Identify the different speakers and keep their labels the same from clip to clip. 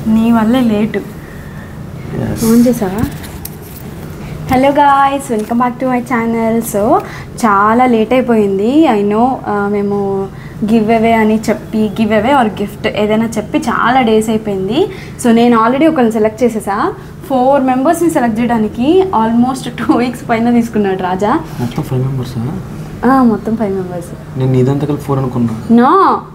Speaker 1: నీ వల్లే late
Speaker 2: Yes.
Speaker 1: Phone చేసావా hello guys welcome back to my channel so చాలా లేట్ అయిపోయింది ఐ నో మేము గివ్ అవే అని చెప్పి గివ్ అవే ఆర్ గిఫ్ట్ ఏదైనా చెప్పి చాలా డేస్ అయిపోయింది సో నేను ఆల్రెడీ ఒకరిని సెలెక్ట్ చేసేసా ఫోర్ మెంబర్స్ని సెలెక్ట్ చేయడానికి ఆల్మోస్ట్ టూ వీక్స్ పైన తీసుకున్నాడు రాజా
Speaker 2: మొత్తం ఫైవ్ మెంబర్సా
Speaker 1: ఆ, మొత్తం ఫైవ్ మెంబర్స్
Speaker 2: నేను నీదంతా కలిపి ఫోర్ అనుకున్నా
Speaker 1: నో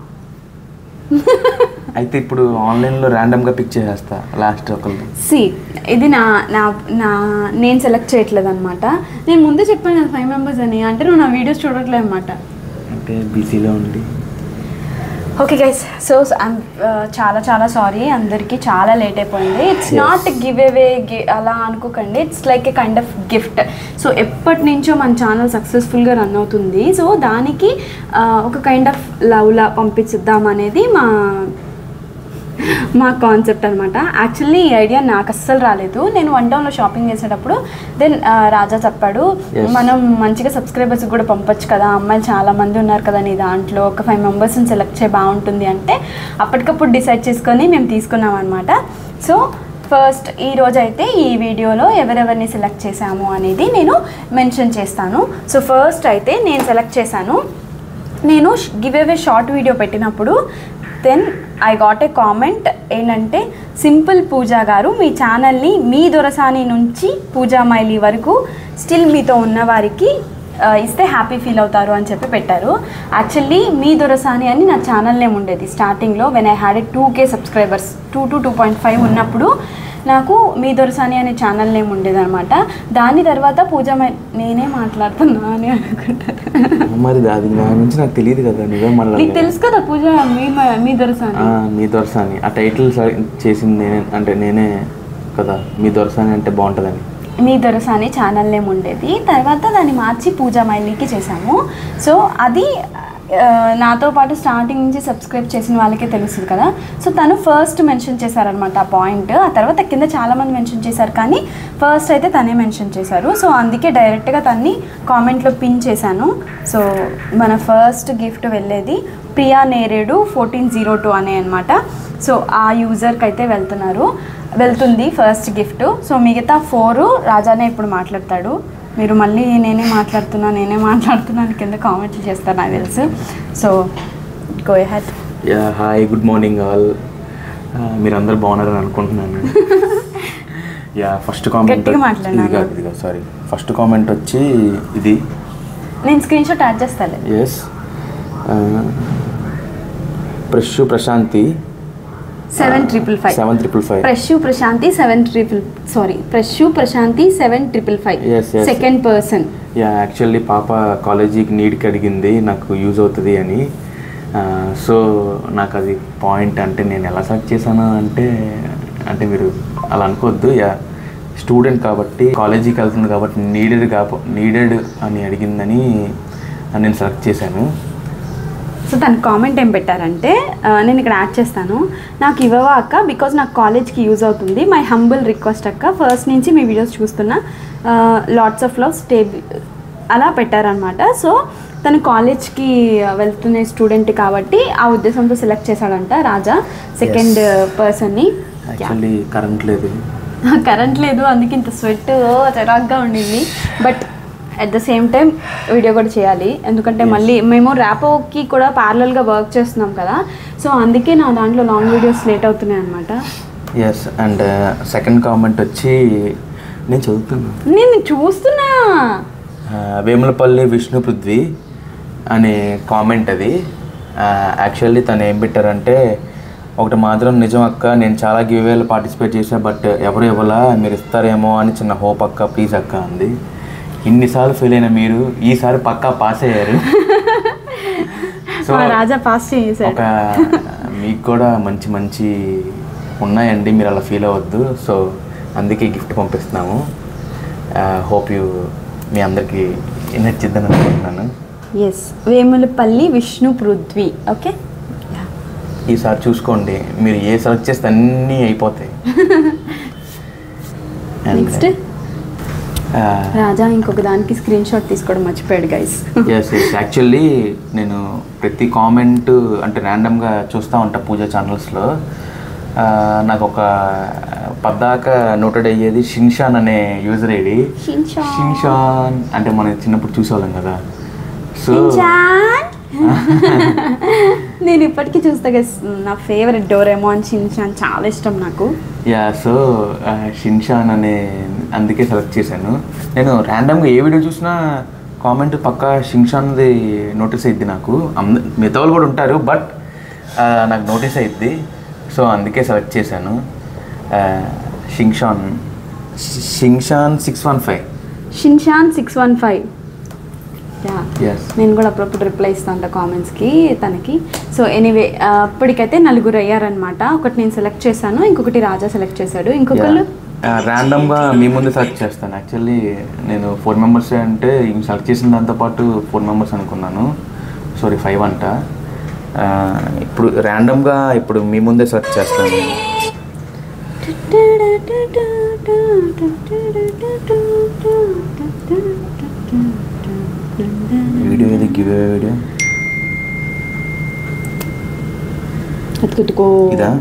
Speaker 2: అయితే ఇప్పుడు ఆన్లైన్లో ర్యాండమ్గా పిక్ చేసేస్తా లాస్ట్ ఒకళ్ళు
Speaker 1: సి ఇది నా నా నా నేను సెలెక్ట్ చేయట్లేదు అనమాట నేను ముందే చెప్పాను కదా ఫైవ్ మెంబర్స్ అని అంటే నువ్వు నా వీడియోస్ చూడట్లేదు అనమాట
Speaker 2: అంటే బీసీలో ఉండి
Speaker 1: ఓకే గైస్ సో చాలా చాలా సారీ అందరికీ చాలా లేట్ అయిపోయింది it's
Speaker 2: Yes.
Speaker 1: Not giveaway అలా అనుకోకండి it's like a kind of gift so ఎప్పటి నుంచో మన ఛానల్ సక్సెస్ఫుల్గా రన్ అవుతుంది సో దానికి ఆ, ఒక కైండ్ ఆఫ్ లవ్లా పంపించుద్దాం అనేది మా మా కాన్సెప్ట్ అనమాట యాక్చువల్లీ ఈ ఐడియా నాకు అస్సలు రాలేదు నేను వన్ డౌన్లో షాపింగ్ చేసేటప్పుడు దెన్ రాజా చెప్పాడు
Speaker 2: Yes.
Speaker 1: మనం మంచిగా సబ్స్క్రైబర్స్ కూడా పంపొచ్చు కదా అమ్మాయిలు చాలా మంది ఉన్నారు కదా నీ దాంట్లో ఒక ఫైవ్ మెంబర్స్ని సెలెక్ట్ చేయ బాగుంటుంది అంటే అప్పటికప్పుడు డిసైడ్ చేసుకొని మేము తీసుకున్నాం అనమాట సో ఫస్ట్ ఈ రోజు అయితే ఈ వీడియోలో ఎవరెవరిని సెలెక్ట్ చేశాము అనేది నేను మెన్షన్ చేస్తాను సో ఫస్ట్ అయితే నేను సెలెక్ట్ చేశాను నేను గివ్ అవే షార్ట్ వీడియో పెట్టినప్పుడు then I got a comment ఏంటంటే సింపుల్ పూజా గారు మీ ఛానల్ని మీ దొరసాని నుంచి పూజా మైలి వరకు స్టిల్ మీతో ఉన్న వారికి ఆ, ఇస్తే హ్యాపీ ఫీల్ అవుతారు అని చెప్పి పెట్టారు యాక్చువల్లీ మీ దొరసాని అని నా ఛానల్ నేమ్ ఉండేది స్టార్టింగ్లో when I had a two K subscribers two to two point five ఉన్నప్పుడు నాకు మీ దొరసాని అనే ఛానల్ నేమ్ ఉండేదన్నమాట దాని తర్వాత పూజ మై నేనే మాట్లాడుతున్నా అని అనుకుంటాను
Speaker 2: మరి అది నా నుంచి నాకు తెలియదు కదా నువ్వే మళ్ళీ
Speaker 1: నీకు తెలుసు కదా పూజ మీ మ- మీ దొరసాని
Speaker 2: మీ దొరసాని ఆ టైటిల్ చేసింది నేనే అంటే నేనే కదా మీ దొరసాని అంటే బాగుంటుందని
Speaker 1: మీ దొరసాని ఛానల్ నేమ్ ఉండేది తర్వాత దాన్ని మార్చి పూజా మైలీకి చేసాము సో అది ఆ, నాతో పాటు స్టార్టింగ్ నుంచి సబ్స్క్రైబ్ చేసిన వాళ్ళకే తెలుస్తుంది కదా సో తను ఫస్ట్ మెన్షన్ చేశారనమాట ఆ పాయింట్ ఆ తర్వాత కింద చాలామంది మెన్షన్ చేశారు కానీ ఫస్ట్ అయితే తనే మెన్షన్ చేశారు సో అందుకే డైరెక్ట్గా తన్ని కామెంట్లో పిన్ చేశాను సో మన ఫస్ట్ గిఫ్ట్ వెళ్ళేది Priya Neredu fourteen zero two అనే అనమాట సో ఆ యూజర్కి అయితే వెళ్తున్నారు వెళ్తుంది ఫస్ట్ గిఫ్ట్ సో మిగతా ఫోర్ రాజానే ఇప్పుడు మాట్లాడతాడు మీరు మళ్ళీ నేనే మాట్లాడుతున్నా నేనే మాట్లాడుతున్నా అని కింద కామెంట్లు చేస్తారు నాకు తెలుసు so go head
Speaker 2: yeah hi good morning all మీరు అందరు బాగున్నారని అనుకుంటున్నాను యా ఫస్ట్ కామెంట్
Speaker 1: గట్టిగా మాట్లాడు
Speaker 2: ఇది కాదు ఇది కాదు సారీ ఫస్ట్ కామెంట్ వచ్చి ఇది
Speaker 1: నేను స్క్రీన్ షాట్ యాడ్ చేస్తాను
Speaker 2: ఎస్ ప్రశు Prashanthi
Speaker 1: seven triple five
Speaker 2: seven triple five
Speaker 1: ప్రశు ప్రశాంతి సెవెన్ ట్రిపుల్ సారీ ప్రశు Prashanthi seven triple five
Speaker 2: Yes, yes.
Speaker 1: Second person
Speaker 2: yeah actually పాప కాలేజీకి నీడ్కి అడిగింది నాకు యూజ్ అవుతుంది అని సో నాకు అది పాయింట్ అంటే నేను ఎలా సెలెక్ట్ చేశాను అంటే అంటే మీరు అలా అనుకోవద్దు యా స్టూడెంట్ కాబట్టి కాలేజీకి వెళ్తుంది కాబట్టి నీడెడ్ కాబ నీడెడ్ అని అడిగిందని నేను సెలెక్ట్ చేశాను
Speaker 1: సో తన కామెంట్ ఏం పెట్టారంటే ఆ, నేను ఇక్కడ యాడ్ చేస్తాను నాకు ఇవ్వవా అక్క బికాజ్ నాకు కాలేజ్కి యూజ్ అవుతుంది మై హంబుల్ రిక్వెస్ట్ అక్క ఫస్ట్ నుంచి మీ వీడియోస్ చూస్తున్నా లాట్స్ ఆఫ్ లవ్ స్టే అలా పెట్టారనమాట సో తను కాలేజ్కి వెళ్తున్న స్టూడెంట్ కాబట్టి ఆ ఉద్దేశంతో సెలెక్ట్ చేశాడంట రాజా సెకండ్ పర్సన్ని
Speaker 2: యాక్చువల్లీ కరెంట్ లేదు
Speaker 1: కరెంట్ లేదు అందుకే ఇంత స్వెట్ చిరాగ్గా ఉండింది but at the same time video కూడా చేయాలి ఎందుకంటే
Speaker 2: Yes.
Speaker 1: మళ్ళీ మేము ర్యాపోకి కూడా ప్యారలల్గా వర్క్ చేస్తున్నాం కదా సో అందుకే నా దాంట్లో లాంగ్ వీడియోస్ లేట్ అవుతున్నాయి అనమాట
Speaker 2: ఎస్ అండ్ సెకండ్ కామెంట్ వచ్చి నేను చదువుతున్నాను
Speaker 1: నేను చూస్తున్నా
Speaker 2: ఆ, వేములపల్లి విష్ణు పృథ్వీ అనే కామెంట్ అది యాక్చువల్లీ తను ఏం పెట్టారంటే ఒకటి మాత్రం నిజం అక్క నేను చాలా గివేలు పార్టిసిపేట్ చేశా బట్ ఎవరు ఇవ్వలా మీరు ఇస్తారేమో అని చిన్న హోప్ అక్క ప్లీజ్ అక్క అంది ఇన్నిసార్లు ఫెయిల్ అయిన మీరు ఈసారి పక్కా పాస్ అయ్యారు సో
Speaker 1: మా రాజా పాస్ చేశాడు
Speaker 2: ఒక మీకు కూడా మంచి మంచి ఉన్నాయండి మీరు అలా ఫీల్ అవ్వద్దు సో అందుకే గిఫ్ట్ పంపిస్తున్నాము హోప్ యూ మీ అందరికీ నచ్చిద్దని అనుకుంటున్నాను
Speaker 1: ఎస్ వేములపల్లి విష్ణు పృథ్వీ ఓకే
Speaker 2: ఈసారి చూసుకోండి మీరు ఏ సెలెక్ట్ చేస్తే అన్నీ అయిపోతాయి
Speaker 1: నెక్స్ట్ రాజా ఇంకొక దానికి స్క్రీన్ షాట్ తీసుకోవడం మర్చిపోయాడు గైస్
Speaker 2: ఎస్ ఎస్ యాక్చువల్లీ నేను ప్రతి కామెంట్ అంటే ర్యాండమ్గా చూస్తూ ఉంటా పూజ ఛానల్స్లో ఆ, నాకు ఒక పద్దాక నోటెడ్ అయ్యేది షిన్షాన్ అనే యూజర్ ఐడి
Speaker 1: షిన్షాన్.
Speaker 2: షిన్షాన్ అంటే మనం చిన్నప్పుడు చూసేవాళ్ళం కదా సో
Speaker 1: షిన్చాన్ నేను ఇప్పటికీ చూస్తా గైస్ నా ఫేవరెట్ డోరేమోన్ షిన్చాన్ చాలా ఇష్టం నాకు
Speaker 2: యా సో షిన్షాన్ అనే అందుకే సెలెక్ట్ చేశాను నేను ర్యాండమ్గా ఏ వీడియో చూసినా కామెంట్ పక్కా షిన్షాన్ది నోటీస్ అయింది నాకు అంద- మిగతా వాళ్ళు కూడా ఉంటారు బట్ నాకు నోటీస్ అయింది సో అందుకే సెలెక్ట్ చేశాను Shinchan Shinchan six one five
Speaker 1: Shinchan six one five yeah
Speaker 2: S
Speaker 1: నేను కూడా అప్పుడప్పుడు రిప్లై ఇస్తాను కామెంట్స్కి తనకి సో ఎనీవే అప్పటికైతే నలుగురు అయ్యారనమాట ఒకటి నేను సెలెక్ట్ చేశాను ఇంకొకటి రాజా సెలెక్ట్ చేశాడు ఇంకొకళ్ళు
Speaker 2: ర్యాండమ్గా మీ ముందు సెలెక్ట్ చేస్తాను యాక్చువల్లీ నేను ఫోర్ మెంబర్స్ అంటే ఇంక సెలెక్ట్ చేసిన దాంతోపాటు ఫోర్ మెంబర్స్ అనుకున్నాను సారీ ఫైవ్ అంట ఆ, ఇప్పుడు ర్యాండమ్గా ఇప్పుడు మీ ముందే సెలెక్ట్ చేస్తాను నేను. వీడియో ఇది గివ్ వీడియో
Speaker 1: ఎత్తుకుట్టుకో
Speaker 2: ఇదా?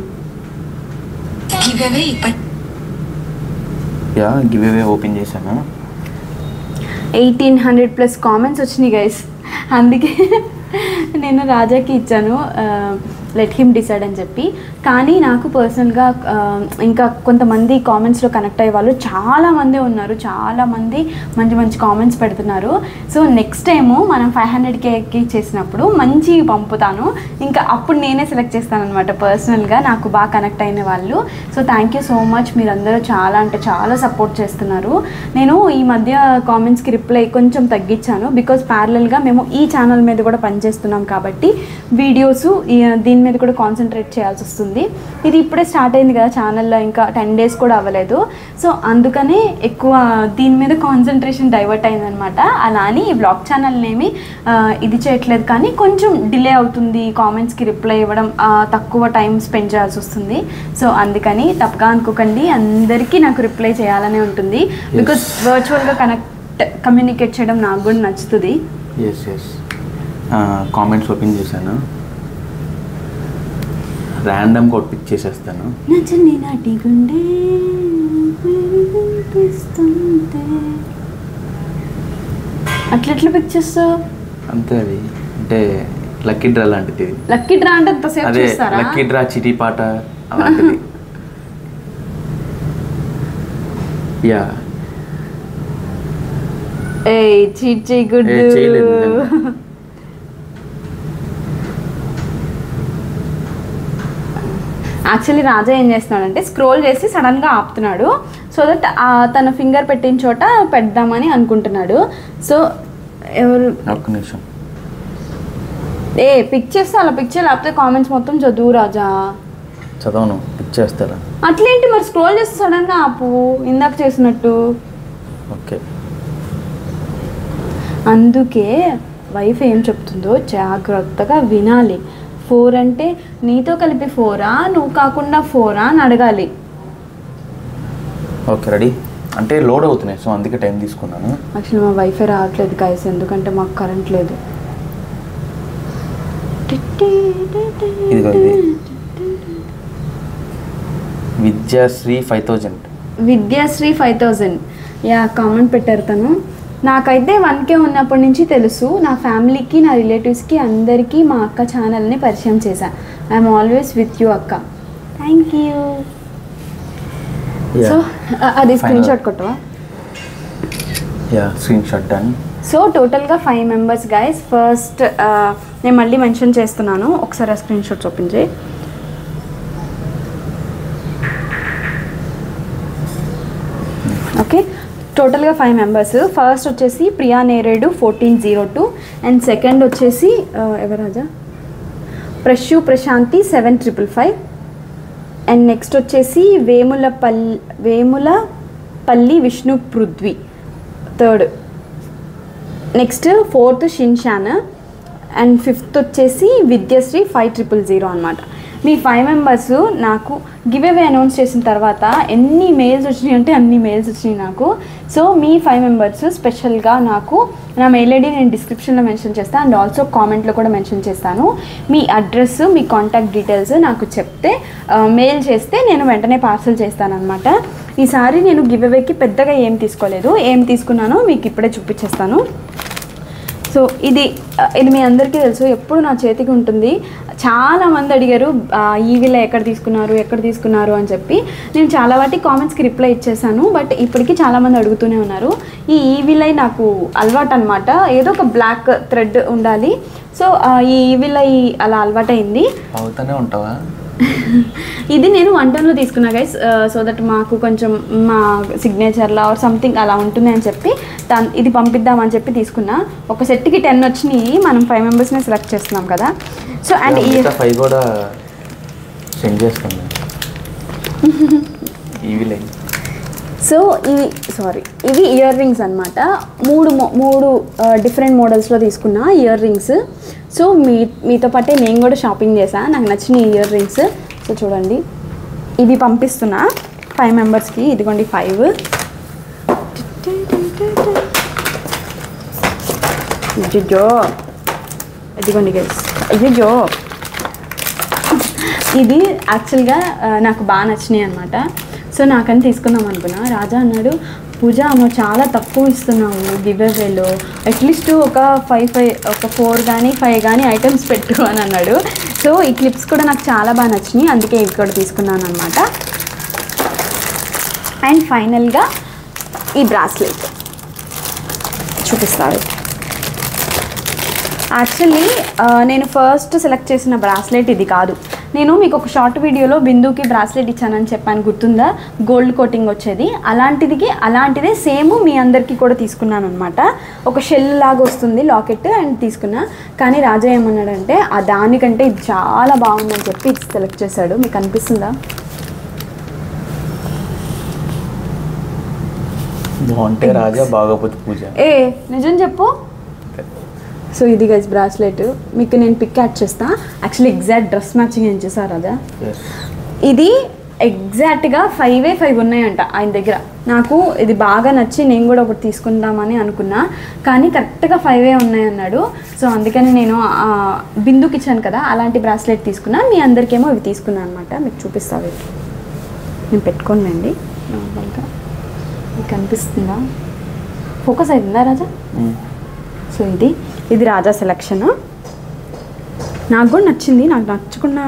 Speaker 3: giveaway but
Speaker 2: yeah giveaway open చేశాను
Speaker 1: ఎయిటీన్ హండ్రెడ్ ప్లస్ కామెంట్స్ వచ్చినాయి గైస్ అందుకే నేను రాజాకి ఇచ్చాను లెట్ హిమ్ డిసైడ్ అని చెప్పి కానీ నాకు పర్సనల్గా ఇంకా కొంతమంది కామెంట్స్లో కనెక్ట్ అయ్యే వాళ్ళు చాలామంది ఉన్నారు చాలామంది మంచి మంచి కామెంట్స్ పెడుతున్నారు సో నెక్స్ట్ టైము మనం ఫైవ్ హండ్రెడ్ కేకి చేసినప్పుడు మంచి పంపుతాను ఇంకా అప్పుడు నేనే సెలెక్ట్ చేస్తాను అనమాట పర్సనల్గా నాకు బాగా కనెక్ట్ అయిన వాళ్ళు so thank you so much మీరందరూ చాలా అంటే చాలా సపోర్ట్ చేస్తున్నారు నేను ఈ మధ్య కామెంట్స్కి రిప్లై కొంచెం తగ్గించాను బికాజ్ ప్యారలల్గా మేము ఈ ఛానల్ మీద కూడా పనిచేస్తున్నాం కాబట్టి వీడియోస్ దీని మీద కూడా కాన్సన్ట్రేట్ చేయాల్సి వస్తుంది ఇది ఇప్పుడే స్టార్ట్ అయింది కదా ఛానల్లో ఇంకా టెన్ డేస్ కూడా అవ్వలేదు సో అందుకనే ఎక్కువ దీని మీద కాన్సన్ట్రేషన్ డైవర్ట్ అయిందనమాట అలా అని ఈ బ్లాగ్ ఛానల్ని ఏమి ఆ, ఇది చేయట్లేదు కానీ కొంచెం డిలే అవుతుంది కామెంట్స్కి రిప్లై ఇవ్వడం ఆ, తక్కువ టైం స్పెండ్ చేయాల్సి వస్తుంది సో అందుకని తప్పగా అనుకోకండి అందరికీ నాకు రిప్లై చేయాలనే ఉంటుంది బికాస్ వర్చువల్గా కనెక్ట్ కమ్యూనికేట్ చేయడం నాకు కూడా నచ్చుతుంది
Speaker 2: ఎస్ ఎస్ కామెంట్స్ ఓపెన్ చేశాను ర్యాండమ్గా ఒకటి పిక్ చేసేస్తాను
Speaker 1: నచ్చని నాటి గుండె వినిపిస్తుంటే. అట్లెట్లా పిక్ చేస్తావు
Speaker 2: అంతే అది అంటే లక్కీ డ్రా లాంటిది ఇది.
Speaker 1: లక్కీ డ్రా అంటే అంతసేపు
Speaker 2: అదే
Speaker 1: చూస్తారా
Speaker 2: లక్కీ డ్రా చిటి పాట అలాంటిది యా
Speaker 1: ఏ చీట్ చేయకూడదు
Speaker 2: ఏ, చేయలేదు నిజంగా.
Speaker 1: యాక్చువల్లీ రాజా ఏం చేస్తున్నాడంటే స్క్రోల్ చేసి సడన్గా ఆపుతున్నాడు సో దట్ తన ఫింగర్ పెట్టిన చోట పెడదామని అనుకుంటున్నాడు సో ఎవరు
Speaker 2: ఒక్క నిమిషం
Speaker 1: ఏ పిక్ చేస్తే అలా పిక్ చేయాలి లేకపోతే కామెంట్స్ మొత్తం చదువు రాజా
Speaker 2: చదవను పిక్ చేస్తారా
Speaker 1: అట్లేంటి మరి స్క్రోల్ చేస్తే సడన్గా ఆపు ఇందాక చేసినట్టు
Speaker 2: ఓకే
Speaker 1: అందుకే వైఫ్ ఏం చెప్తుందో జాగ్రత్తగా వినాలి ఫోర్ అంటే నీతో కలిపి ఫోరా నువ్వు కాకుండా ఫోరా అని అడగాలి
Speaker 2: ఓకే రెడీ అంటే లోడ్ అవుతున్నాయి సో అందుకే టైం తీసుకున్నాను
Speaker 1: యాక్చువల్లీ మా వైఫై రావట్లేదు గాయస్ ఎందుకంటే మాకు కరెంట్ లేదు
Speaker 2: ఇదిగో ఇది Vidyashree five thousand
Speaker 1: Vidyashree five thousand yeah comment పెట్టారు తను నాకైతే వన్ కే ఉన్నప్పటి నుంచి తెలుసు నా ఫ్యామిలీకి నా రిలేటివ్స్కి అందరికీ మా అక్క ఛానల్ని పరిచయం చేశా ఐఎమ్ ఆల్వేస్ విత్ యూ అక్క థ్యాంక్ యూ సో అది స్క్రీన్
Speaker 2: Final.
Speaker 1: షాట్ కొట్టవా
Speaker 2: yeah screenshot done
Speaker 1: so టోటల్గా ఫైవ్ మెంబర్స్ గైస్ ఫస్ట్ నేను మళ్ళీ మెన్షన్ చేస్తున్నాను ఒకసారి ఆ స్క్రీన్ షాట్స్ ఓపెన్ చేయి ఓకే టోటల్గా ఫైవ్ మెంబర్స్ ఫస్ట్ వచ్చేసి Priya Neredu fourteen zero two and second వచ్చేసి ఆ, ఎవరాజా ప్రశు Prashanthi seven triple five and next వచ్చేసి వేముల పల్ Vemulapalli Vishnu Prithvi third next fourth షిన్షాన్ and fifth వచ్చేసి విద్యశ్రీ ఫైవ్ ట్రిపుల్ జీరో అనమాట మీ ఫైవ్ మెంబర్స్ నాకు గివ్ అవే అనౌన్స్ చేసిన తర్వాత ఎన్ని మెయిల్స్ వచ్చినాయి అంటే అన్ని మెయిల్స్ వచ్చినాయి నాకు సో మీ ఫైవ్ మెంబర్స్ స్పెషల్గా నాకు నా మెయిల్ ఐడి నేను డిస్క్రిప్షన్లో మెన్షన్ చేస్తాను అండ్ ఆల్సో కామెంట్లో కూడా మెన్షన్ చేస్తాను మీ అడ్రస్ మీ కాంటాక్ట్ డీటెయిల్స్ నాకు చెప్తే మెయిల్ చేస్తే నేను వెంటనే పార్సల్ చేస్తాను అనమాట ఈసారి నేను గివ్ అవేకి పెద్దగా ఏం తీసుకోలేదు ఏం తీసుకున్నానో మీకు ఇప్పుడే చూపించేస్తాను సో ఇది ఆ, ఇది మీ అందరికీ తెలుసు ఎప్పుడు నా చేతికి ఉంటుంది చాలా మంది అడిగారు ఆ, ఈ విల ఎక్కడ తీసుకున్నారు ఎక్కడ తీసుకున్నారు అని చెప్పి నేను చాలా వాటి కామెంట్స్కి రిప్లై ఇచ్చేసాను బట్ ఇప్పటికీ చాలామంది అడుగుతూనే ఉన్నారు ఈ ఈ విలై నాకు అలవాటు అనమాట ఏదో ఒక బ్లాక్ థ్రెడ్ ఉండాలి సో ఆ, ఈ విలై అలా అలవాటైంది
Speaker 2: అవుతానే ఉంటావా
Speaker 1: ఇది నేను వన్ టన్లో తీసుకున్నా గైస్ సో దట్ మాకు కొంచెం మా సిగ్నేచర్లో ఆర్ సంథింగ్ అలా ఉంటుంది అని చెప్పి దాని ఇది పంపిద్దామని చెప్పి తీసుకున్నా ఒక సెట్కి టెన్ వచ్చినాయి మనం ఫైవ్ మెంబర్స్ని సెలెక్ట్ చేస్తున్నాం కదా సో అండ్ ఈ
Speaker 2: మిగతా ఫైవ్ కూడా సెండ్ చేస్తాను ఇవి లేదు
Speaker 1: సో ఇవి సారీ ఇవి ఇయర్ రింగ్స్ అనమాట మూడు మో- మూడు డిఫరెంట్ మోడల్స్లో తీసుకున్న ఇయర్ రింగ్స్ సో మీ మీతో పాటే నేను కూడా షాపింగ్ చేశాను నాకు నచ్చిన ఇయర్ రింగ్స్ సో చూడండి ఇవి పంపిస్తున్నా ఫైవ్ మెంబర్స్కి ఇదిగోండి ఫైవ్ అయ్యో ఇదిగోండి గైస్ అయ్యో ఇది యాక్చువల్గా ఆ, నాకు బాగా నచ్చినాయి అనమాట సో నాకని తీసుకుందాం అనుకున్నా రాజా అన్నాడు పూజ నువ్వు చాలా తక్కువ ఇస్తున్నావు గివ్అవేలో అట్లీస్ట్ ఒక ఫైవ్ ఫైవ్ ఒక ఫోర్ కానీ ఫైవ్ కానీ ఐటమ్స్ పెట్టు అని అన్నాడు సో ఈ క్లిప్స్ కూడా నాకు చాలా బాగా నచ్చినాయి అందుకే ఇవి కూడా తీసుకున్నాను అనమాట అండ్ ఫైనల్గా ఈ బ్రాస్లెట్ చూపిస్తాడు యాక్చువల్లీ నేను ఫస్ట్ సెలెక్ట్ చేసిన బ్రాస్లెట్ ఇది కాదు నేను మీకు ఒక షార్ట్ వీడియోలో బిందుకి బ్రాస్లెట్ ఇచ్చానని చెప్పాను గుర్తుందా గోల్డ్ కోటింగ్ వచ్చేది అలాంటిదికి అలాంటిదే సేమ్ మీ అందరికీ కూడా తీసుకున్నాను అనమాట ఒక షెల్ లాగా వస్తుంది లాకెట్ అండ్ తీసుకున్నా కానీ రాజా ఏమన్నాడంటే ఆ దానికంటే ఇది చాలా బాగుందని చెప్పి ఇది సెలెక్ట్ చేశాడు మీకు అనిపిస్తుందా
Speaker 2: బాగుంటే రాజా బాగోపోతే పూజ
Speaker 1: ఏ నిజం చెప్పు సో ఇది గైస్ బ్రాస్లెట్ మీకు నేను పిక్ యాడ్ చేస్తా యాక్చువల్లీ ఎగ్జాక్ట్ డ్రెస్ మ్యాచింగ్ ఏం చేశారు రాజా
Speaker 2: Yes.
Speaker 1: ఇది ఎగ్జాక్ట్గా ఫైవే ఫైవ్ ఉన్నాయంట ఆయన దగ్గర నాకు ఇది బాగా నచ్చి నేను కూడా ఒకటి తీసుకుందామని అనుకున్నా కానీ కరెక్ట్గా ఫైవే ఉన్నాయన్నాడు సో అందుకని నేను ఆ, బిందుకి ఇచ్చాను కదా అలాంటి బ్రాస్లెట్ తీసుకున్నా మీ అందరికేమో ఇవి తీసుకున్నాను అనమాట మీకు చూపిస్తా వీటి నేను పెట్టుకోనండి నార్మల్గా మీకు కనిపిస్తుందా ఫోకస్ అవుతుందా రాజా
Speaker 2: Mm.
Speaker 1: సో ఇది ఇది రాజా సెలక్షన్ నాకు కూడా నచ్చింది నాకు నచ్చకుండా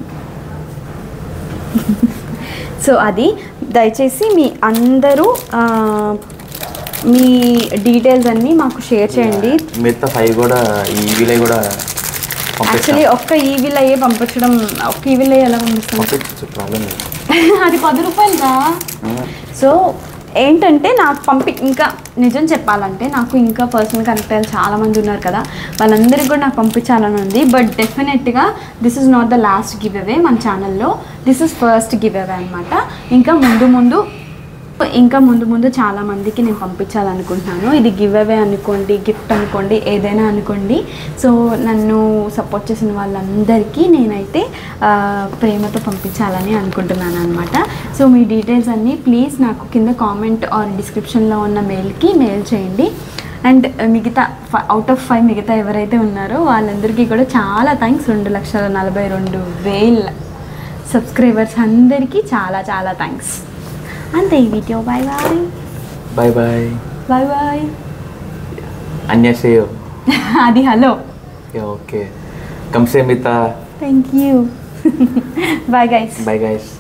Speaker 1: సో అది దయచేసి మీ అందరూ ఆ, మీ డీటెయిల్స్ అన్నీ మాకు షేర్ చేయండి
Speaker 2: మిగతా ఫైవ్ కూడా ఈ వీలై కూడా
Speaker 1: యాక్చువల్లీ ఒక్క ఈవిల్ అయ్యే పంపించడం ఒక్క ఈవిల్ అయ్యే ఎలా పంపిస్తాం
Speaker 2: పంపించచ్చు ప్రాబ్లం లేదు
Speaker 1: అది పది రూపాయలుగా సో ఏంటంటే నాకు పంపి ఇంకా నిజం చెప్పాలంటే నాకు ఇంకా పర్సనల్ కనెక్ట్ అయ్యారు చాలా మంది ఉన్నారు కదా వాళ్ళందరికీ కూడా నాకు పంపించాలని ఉంది బట్ డెఫినెట్గా this is not the last giveaway మన ఛానల్లో this is first giveaway అనమాట ఇంకా ముందు ముందు ఇంకా ముందు ముందు చాలా మందికి నేను పంపించాలనుకుంటున్నాను ఇది గివ్ అవే అనుకోండి గిఫ్ట్ అనుకోండి ఏదైనా అనుకోండి సో నన్ను సపోర్ట్ చేసిన వాళ్ళందరికీ నేనైతే ఆ, ప్రేమతో పంపించాలని అనుకుంటున్నాను అనమాట సో మీ డీటెయిల్స్ అన్నీ ప్లీజ్ నాకు కింద కామెంట్ ఆర్ డిస్క్రిప్షన్లో ఉన్న మెయిల్కి మెయిల్ చేయండి అండ్ మిగతా అవుట్ ఆఫ్ ఫైవ్ మిగతా ఎవరైతే ఉన్నారో వాళ్ళందరికీ కూడా చాలా థ్యాంక్స్ రెండు లక్షల నలభై రెండు వేల సబ్స్క్రైబర్స్ అందరికీ చాలా చాలా థ్యాంక్స్ అంతే ఈ video bye bye
Speaker 2: bye bye
Speaker 1: bye bye
Speaker 2: అన్యాసేయో
Speaker 1: అది హలో
Speaker 2: ఓకే కంసే మిగతా
Speaker 1: thank you bye guys
Speaker 2: bye guys